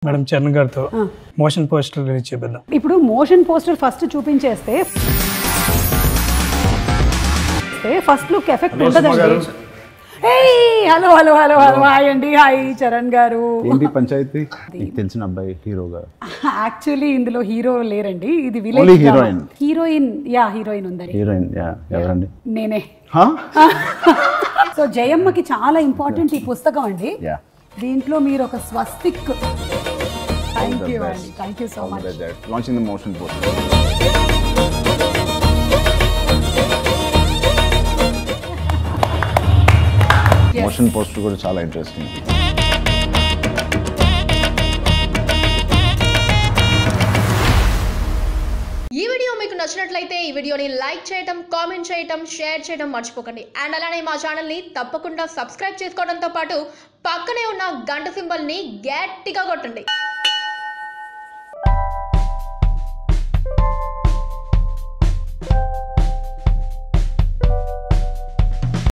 Madam Charan గారితో motion poster release చేద్దాం ఇప్పుడు మోషన్ పోస్టర్ ఫస్ట్ చూపించేస్తే ఫస్ట్ లుక్ ఎఫెక్ట్ ఉంటుందండి ఏయ్ hello hello hello hello hi అండి హాయ్ చరణ్ గారు ఏంటి పంచాయతీ నీకు తెలిసిన అబ్బాయి హీరోగా యాక్చువల్లీ ఇందులో హీరో లేరండి ఇది Only village heroine. Heroine yeah heroine ఉందండి హీరోయిన్ యా ఎవరండి నేనే హా? సో జయమ్మకి చాలా ఇంపార్టెంట్ ఈ పుస్తకం అండి యా దీంట్లో మీరు ఒక స్వస్తిక్ థ్యాంక్ యూ అండి thank you so much launching the motion poster motion poster కూడా చాలా ఇంట్రెస్టింగ్ ఈ వీడియో మీకు నచ్చినట్లయితే ఈ వీడియోని లైక్ చేయటం కామెంట్ చేయటం షేర్ చేయడం మర్చిపోకండి అండ్ అలానే మా ఛానల్ని తప్పకుండా సబ్స్క్రైబ్ చేసుకోవడంతో పాటు పక్కనే ఉన్న గంట సింబల్ని గట్టిగా కొట్టండి